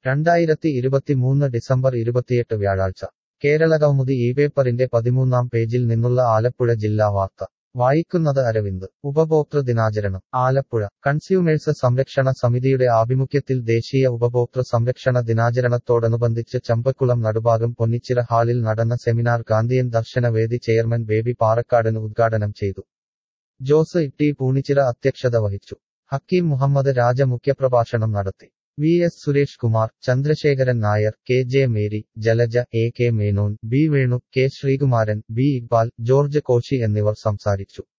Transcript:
രണ്ടായിരത്തി ഇരുപത്തിമൂന്ന് ഡിസംബർ ഇരുപത്തിയെട്ട് വ്യാഴാഴ്ച കേരളകൗമുദി ഈ പേപ്പറിന്റെ പതിമൂന്നാം പേജിൽ നിന്നുള്ള ആലപ്പുഴ ജില്ലാ വാർത്ത വായിക്കുന്നത് അരവിന്ദ് ഉപഭോക്തൃ ദിനാചരണം ആലപ്പുഴ കൺസ്യൂമേഴ്സ് സംരക്ഷണ സമിതിയുടെ ആഭിമുഖ്യത്തിൽ ദേശീയ ഉപഭോക്തൃ സംരക്ഷണ ദിനാചരണത്തോടനുബന്ധിച്ച് ചമ്പക്കുളം നടുഭാഗം പൊന്നിച്ചിറ ഹാളിൽ നടന്ന സെമിനാർ ഗാന്ധിയൻ ദർശനവേദി ചെയർമാൻ ബേബി പാറക്കാടന് ഉദ്ഘാടനം ചെയ്തു ജോസ് ഇട്ടി പൂണിച്ചിറ അധ്യക്ഷത വഹിച്ചു ഹക്കീം മുഹമ്മദ് രാജ മുഖ്യപ്രഭാഷണം നടത്തി V S Suresh Kumar Chandrasekharan Nair K J Mary Jalaja A K Menon B Venu K Sreekumaran B Iqbal George Koshy എന്നിവർ സംസാരിച്ചു